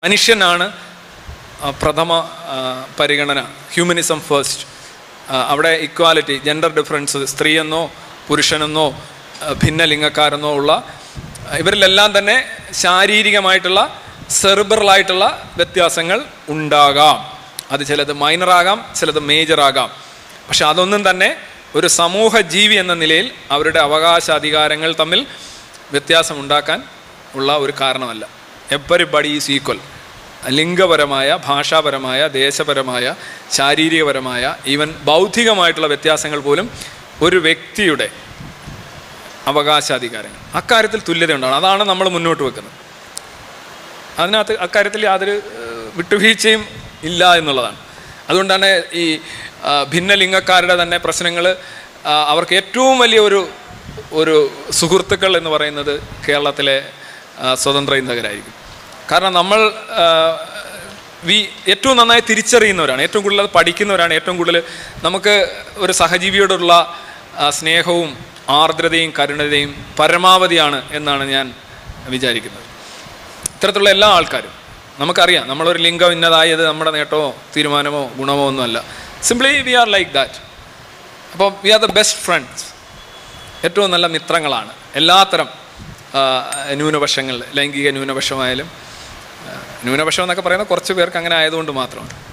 മനുഷ്യനാണ് ആ, പ്രഥമ ആ, പരിഗണന ഹ്യൂമനിസം ഫസ്റ്റ് അവിടെ ഇക്വാലിറ്റി ജെൻഡർ ഡിഫറൻസ് സ്ത്രീയെന്നോ പുരുഷനെന്നോ ആ, ഭിന്നലിംഗക്കാരെന്നോ ഉള്ള ആ, ഇവരിലെല്ലാം തന്നെ ശാരീരികമായിട്ടുള്ള സെറിബറലായിട്ടുള്ള വ്യത്യാസങ്ങൾ ഉണ്ടാകാം അത് ചിലത് മൈനറാകാം ചിലത് മേജറാകാം പക്ഷെ അതൊന്നും തന്നെ ഒരു സമൂഹ ജീവി എന്ന നിലയിൽ അവരുടെ അവകാശ അധികാരങ്ങൾ തമ്മിൽ വ്യത്യാസം ഉണ്ടാക്കാൻ ഉള്ള ഒരു കാരണമല്ല എവരിബഡി ഈസ് ഈക്വൽ ലിംഗപരമായ ഭാഷാപരമായ ദേശപരമായ ശാരീരികപരമായ ഈവൻ ബൗദ്ധികമായിട്ടുള്ള വ്യത്യാസങ്ങൾ പോലും ഒരു വ്യക്തിയുടെ അവകാശാധികാരങ്ങൾ അക്കാര്യത്തിൽ തുല്യത ഉണ്ടാവണം അതാണ് നമ്മൾ മുന്നോട്ട് വെക്കുന്നത് അതിനകത്ത് അക്കാര്യത്തിൽ യാതൊരു ഏഹ്, വിട്ടുവീഴ്ചയും ഇല്ല എന്നുള്ളതാണ് അതുകൊണ്ടാണ് ഈ ആ, ഭിന്നലിംഗക്കാരുടെ തന്നെ പ്രശ്നങ്ങൾ അവർക്ക് ഏറ്റവും വലിയ ഒരു ഒരു സുഹൃത്തുക്കൾ എന്ന് പറയുന്നത് കേരളത്തിലെ ആ, സ്വതന്ത്ര ഇന്ത്യക്കാരായിരിക്കും കാരണം നമ്മൾ ആ, വി ഏറ്റവും നന്നായി തിരിച്ചറിയുന്നവരാണ് ഏറ്റവും കൂടുതൽ അത് പഠിക്കുന്നവരാണ് ഏറ്റവും കൂടുതൽ നമുക്ക് ഒരു സഹജീവിയോടുള്ള ആ, സ്നേഹവും ആർദ്രതയും കരുണതയും പരമാവധിയാണ് എന്നാണ് ഞാൻ വിചാരിക്കുന്നത് ഇത്തരത്തിലുള്ള എല്ലാ ആൾക്കാരും നമുക്കറിയാം നമ്മളൊരു ലിംഗം ഇന്നതായത് നമ്മുടെ നേട്ടമോ തീരുമാനമോ ഗുണമോ ഒന്നുമല്ല simply we are like that അപ്പോൾ we are the best friends ഏറ്റവും നല്ല മിത്രങ്ങളാണ് എല്ലാത്തരം ആ, ന്യൂനപക്ഷങ്ങൾ ലൈംഗിക ന്യൂനപക്ഷമായാലും ആ, ന്യൂനപക്ഷം എന്നൊക്കെ പറയുന്നത് കുറച്ച് പേർക്ക് അങ്ങനെ ആയതുകൊണ്ട് മാത്രമാണ്